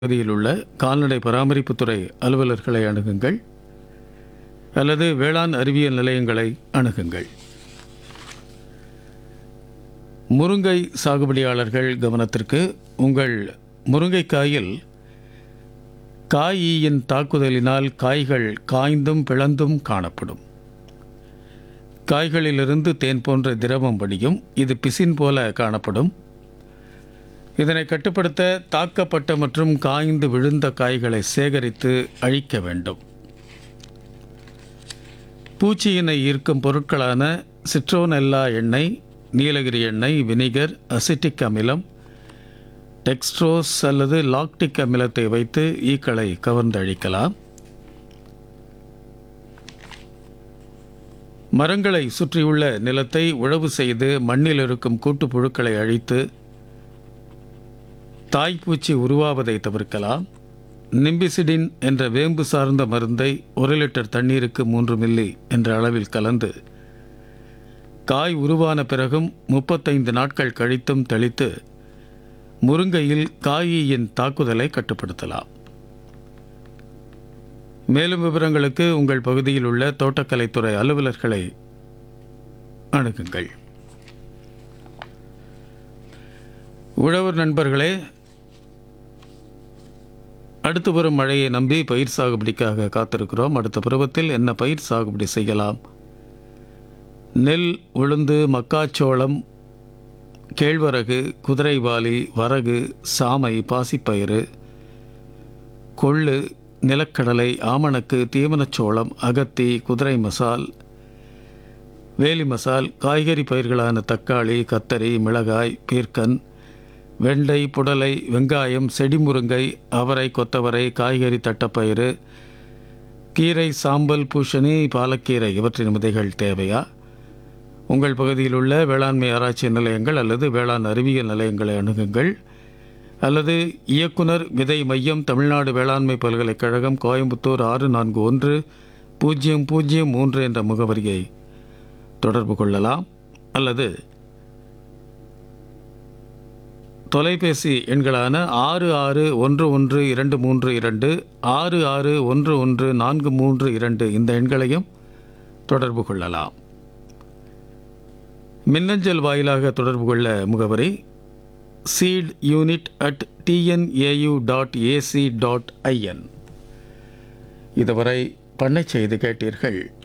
பகுதியில் உள்ள கால்நடை பராமரிப்புத்துறை அலுவலர்களை அணுகுங்கள் அல்லது வேளாண் அறிவியல் நிலையங்களை அணுகுங்கள் முருங்கை சாகுபடியாளர்கள் கவனத்திற்கு உங்கள் முருங்கைக்காயில் காயீயின் தாக்குதலினால் காய்கள் காய்ந்தும் பிளந்தும் காணப்படும் காய்களிலிருந்து தேன் போன்ற திரவம் வடியும் இது பிசின் போல காணப்படும் இதனை கட்டுப்படுத்த தாக்கப்பட்ட மற்றும் காய்ந்து விழுந்த காய்களை சேகரித்து அழிக்க வேண்டும் பூச்சியினை ஈர்க்கும் பொருட்களான சிட்ரோனெல்லா எண்ணெய் நீலகிரி எண்ணெய் வினிகர் அசிட்டிக் அமிலம் டெக்ஸ்ட்ரோஸ் அல்லது லாக்டிக் அமிலத்தை வைத்து ஈக்களை கவர்ந்து அழிக்கலாம் மரங்களை சுற்றியுள்ள நிலத்தை உழவு செய்து மண்ணில் இருக்கும் கூட்டுப்புழுக்களை அழித்து தாய்ப்பூச்சி உருவாவதை தவிர்க்கலாம் நிம்பிசிடின் என்ற வேம்பு சார்ந்த மருந்தை ஒரு லிட்டர் தண்ணீருக்கு மூன்று மில்லி என்ற அளவில் கலந்து காய் உருவான பிறகும் முப்பத்தைந்து நாட்கள் கழித்தும் தெளித்து முருங்கையில் காயியின் தாக்குதலை கட்டுப்படுத்தலாம் மேலும் விவரங்களுக்கு உங்கள் பகுதியில் உள்ள தோட்டக்கலைத்துறை அலுவலர்களை அணுகுங்கள் உழவர் நண்பர்களே அடுத்து வரும் மழையை நம்பி பயிர் சாகுபடிக்காக காத்திருக்கிறோம் அடுத்த பருவத்தில் என்ன பயிர் சாகுபடி செய்யலாம் நெல் உளுந்து மக்காச்சோளம் கேழ்வரகு குதிரைவாலி வரகு சாமை பாசிப்பயிறு கொள்ளு நிலக்கடலை ஆமணக்கு தீவனச்சோளம் அகத்தி குதிரை மசால் வேலி மசால் காய்கறி பயிர்களான தக்காளி கத்தரி மிளகாய் பீர்க்கன் வெண்டை புடலை வெங்காயம் செடிமுருங்கை அவரை கொத்தவரை காய்கறி தட்டப்பயிறு கீரை சாம்பல் பூசணி பாலக்கீரை இவற்றின் விதைகள் தேவையா உங்கள் பகுதியில் உள்ள வேளாண்மை ஆராய்ச்சி நிலையங்கள் அல்லது வேளாண் அறிவியல் நிலையங்களை அணுகுங்கள் அல்லது இயக்குனர் விதை மையம் தமிழ்நாடு வேளாண்மை பல்கலைக்கழகம் கோயம்புத்தூர் ஆறு நான்கு ஒன்று பூஜ்ஜியம் பூஜ்ஜியம் மூன்று என்ற முகவரியை தொடர்பு கொள்ளலாம் அல்லது தொலைபேசி எண்களான ஆறு ஆறு ஒன்று ஒன்று இரண்டு மூன்று இரண்டு ஆறு ஆறு ஒன்று ஒன்று நான்கு மூன்று இரண்டு இந்த எண்களையும் தொடர்பு கொள்ளலாம் மின்னஞ்சல் வாயிலாக தொடர்பு கொள்ள முகவரி seed unit at TNAU dot AC dot IN இதுவரை பண்ணை செய்து கேட்டீர்கள்